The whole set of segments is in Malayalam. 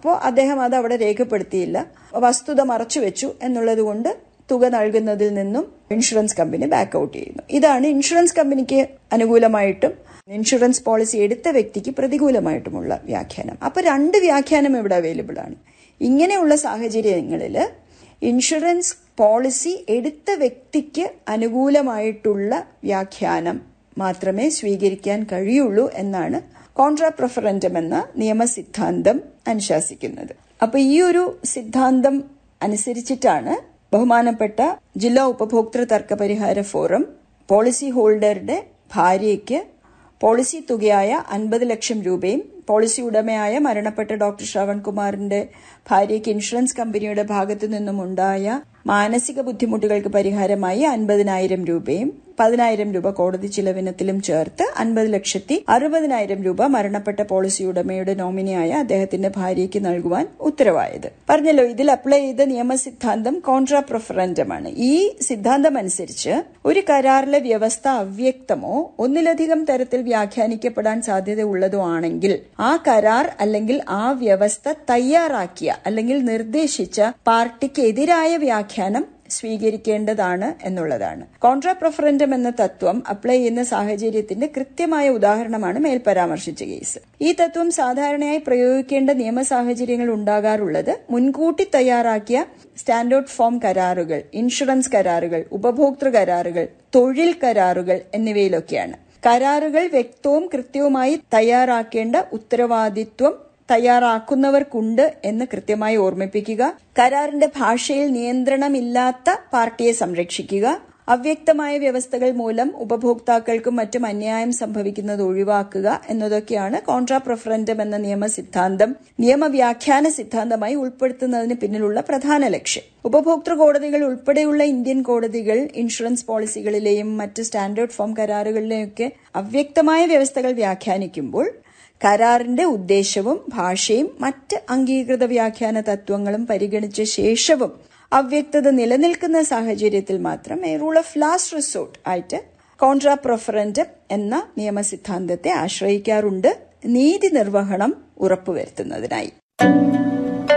അപ്പോൾ അദ്ദേഹം അത് അവിടെ രേഖപ്പെടുത്തിയില്ല വസ്തുത മറച്ചു വെച്ചു എന്നുള്ളത് കൊണ്ട് തുക നൽകുന്നതിൽ നിന്നും ഇൻഷുറൻസ് കമ്പനി ബാക്ക് ഔട്ട് ചെയ്യുന്നു ഇതാണ് ഇൻഷുറൻസ് കമ്പനിക്ക് അനുകൂലമായിട്ടും ഇൻഷുറൻസ് പോളിസി എടുത്ത വ്യക്തിക്ക് പ്രതികൂലമായിട്ടുമുള്ള വ്യാഖ്യാനം അപ്പൊ രണ്ട് വ്യാഖ്യാനം ഇവിടെ അവൈലബിൾ ആണ് ഇങ്ങനെയുള്ള സാഹചര്യങ്ങളിൽ ഇൻഷുറൻസ് പോളിസി എടുത്ത വ്യക്തിക്ക് അനുകൂലമായിട്ടുള്ള വ്യാഖ്യാനം മാത്രമേ സ്വീകരിക്കാൻ കഴിയുള്ളൂ എന്നാണ് കോൺട്രാ പ്രഫറൻറ്റം എന്ന നിയമസിദ്ധാന്തം അനുശാസിക്കുന്നത് അപ്പൊ ഈ ഒരു സിദ്ധാന്തം അനുസരിച്ചിട്ടാണ് ബഹുമാനപ്പെട്ട ജില്ലാ ഉപഭോക്തൃ തർക്ക പരിഹാര ഫോറം പോളിസി ഹോൾഡറുടെ ഭാര്യയ്ക്ക് പോളിസി തുകയായ അൻപത് ലക്ഷം രൂപയും പോളിസി ഉടമയായ മരണപ്പെട്ട ഡോക്ടർ ശ്രവൺകുമാറിന്റെ ഭാര്യയ്ക്ക് ഇൻഷുറൻസ് കമ്പനിയുടെ ഭാഗത്തു നിന്നും ഉണ്ടായ മാനസിക ബുദ്ധിമുട്ടുകൾക്ക് പരിഹാരമായി അൻപതിനായിരം രൂപയും പതിനായിരം രൂപ കോടതി ചിലവിനത്തിലും ചേർത്ത് അൻപത് ലക്ഷത്തി അറുപതിനായിരം രൂപ മരണപ്പെട്ട പോളിസി ഉടമയുടെ നോമിനിയായ അദ്ദേഹത്തിന്റെ ഭാര്യയ്ക്ക് നൽകുവാൻ ഉത്തരവായത് പറഞ്ഞല്ലോ ഇതിൽ അപ്ലൈ ചെയ്ത നിയമസിദ്ധാന്തം കോൺട്രാ പ്രൊഫറൻഡമാണ് ഈ സിദ്ധാന്തം അനുസരിച്ച് ഒരു കരാറിലെ വ്യവസ്ഥ അവ്യക്തമോ ഒന്നിലധികം തരത്തിൽ വ്യാഖ്യാനിക്കപ്പെടാൻ സാധ്യതയുള്ളതോ ആണെങ്കിൽ ആ കരാർ അല്ലെങ്കിൽ ആ വ്യവസ്ഥ തയ്യാറാക്കിയ അല്ലെങ്കിൽ നിർദ്ദേശിച്ച പാർട്ടിക്ക് എതിരായ വ്യാഖ്യാനം സ്വീകരിക്കേണ്ടതാണ് എന്നുള്ളതാണ് കോൺട്രാ പ്രൊഫറൻഡം എന്ന തത്വം അപ്ലൈ ചെയ്യുന്ന സാഹചര്യത്തിന്റെ കൃത്യമായ ഉദാഹരണമാണ് മേൽ പരാമർശിച്ച കേസ് ഈ തത്വം സാധാരണയായി പ്രയോഗിക്കേണ്ട നിയമ സാഹചര്യങ്ങൾ ഉണ്ടാകാറുള്ളത് മുൻകൂട്ടി തയ്യാറാക്കിയ സ്റ്റാൻഡേർഡ് ഫോം കരാറുകൾ ഇൻഷുറൻസ് കരാറുകൾ ഉപഭോക്തൃ കരാറുകൾ തൊഴിൽ കരാറുകൾ എന്നിവയിലൊക്കെയാണ് കരാറുകൾ വ്യക്തവും കൃത്യവുമായി തയ്യാറാക്കേണ്ട ഉത്തരവാദിത്വം തയ്യാറാക്കുന്നവർക്കുണ്ട് എന്ന് കൃത്യമായി ഓർമ്മിപ്പിക്കുക കരാറിന്റെ ഭാഷയിൽ നിയന്ത്രണമില്ലാത്ത പാർട്ടിയെ സംരക്ഷിക്കുക അവ്യക്തമായ വ്യവസ്ഥകൾ മൂലം ഉപഭോക്താക്കൾക്കും മറ്റും അന്യായം സംഭവിക്കുന്നത് ഒഴിവാക്കുക എന്നതൊക്കെയാണ് കോൺട്രാ പ്രൊഫറൻഡം എന്ന നിയമ സിദ്ധാന്തം നിയമവ്യാഖ്യാന സിദ്ധാന്തമായി ഉൾപ്പെടുത്തുന്നതിന് പിന്നിലുള്ള പ്രധാന ലക്ഷ്യം ഉപഭോക്തൃ കോടതികൾ ഉൾപ്പെടെയുള്ള ഇന്ത്യൻ കോടതികൾ ഇൻഷുറൻസ് പോളിസികളിലെയും മറ്റ് സ്റ്റാൻഡേർഡ് ഫോം കരാറുകളിലെയൊക്കെ അവ്യക്തമായ വ്യവസ്ഥകൾ വ്യാഖ്യാനിക്കുമ്പോൾ കരാറിന്റെ ഉദ്ദേശവും ഭാഷയും മറ്റ് അംഗീകൃത വ്യാഖ്യാന തത്വങ്ങളും പരിഗണിച്ച ശേഷവും അവ്യക്തത നിലനിൽക്കുന്ന സാഹചര്യത്തിൽ മാത്രം a rule of last resort ആയിട്ട് കോൺട്രാ പ്രൊഫറൻഡം എന്ന നിയമസിദ്ധാന്തത്തെ ആശ്രയിക്കാറുണ്ട് നീതി നിർവഹണം ഉറപ്പുവരുത്തുന്നതിനായി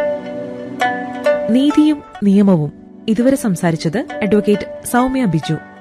നീതിയും നിയമവും ഇതുവരെ സംസാരിച്ചത് അഡ്വക്കേറ്റ് സൗമ്യ ബിജു